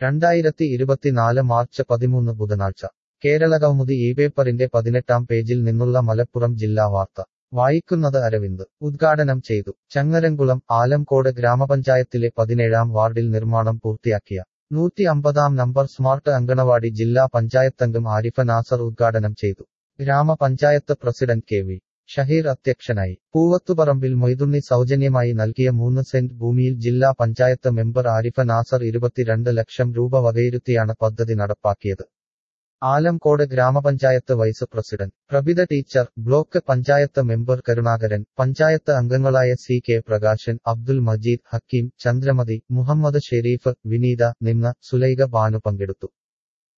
രണ്ടായിരത്തി ഇരുപത്തിനാല് മാർച്ച് പതിമൂന്ന് ബുധനാഴ്ച കേരളകൗമുദി ഈ പേപ്പറിന്റെ പതിനെട്ടാം പേജിൽ നിന്നുള്ള മലപ്പുറം ജില്ലാ വാർത്ത വായിക്കുന്നത് അരവിന്ദ് ഉദ്ഘാടനം ചെയ്തു ചങ്ങരംകുളം ആലംകോട് ഗ്രാമപഞ്ചായത്തിലെ പതിനേഴാം വാർഡിൽ നിർമ്മാണം പൂർത്തിയാക്കിയ നൂറ്റി അമ്പതാം നമ്പർ സ്മാർട്ട് അങ്കണവാടി ജില്ലാ പഞ്ചായത്തംഗം ആരിഫ നാസർ ഉദ്ഘാടനം ചെയ്തു ഗ്രാമപഞ്ചായത്ത് പ്രസിഡന്റ് കെ വി ഷഹീർ അധ്യക്ഷനായി പൂവത്തുപറമ്പിൽ മൊയ്തുണ്ണി സൗജന്യമായി നൽകിയ മൂന്ന് സെന്റ് ഭൂമിയിൽ ജില്ലാ പഞ്ചായത്ത് മെമ്പർ ആരിഫ നാസർ ഇരുപത്തിരണ്ട് ലക്ഷം രൂപ വകയിരുത്തിയാണ് പദ്ധതി നടപ്പാക്കിയത് ആലംകോട് ഗ്രാമപഞ്ചായത്ത് vice president Prabhitha teacher block panchayat member Karunakaran panchayat അംഗങ്ങളായ സി കെ പ്രകാശൻ അബ്ദുൽ മജീദ് ഹക്കീം ചന്ദ്രമതി മുഹമ്മദ് ഷെരീഫ് വിനീത നിന്ന സുലൈഖ ബാനു പങ്കെടുത്തു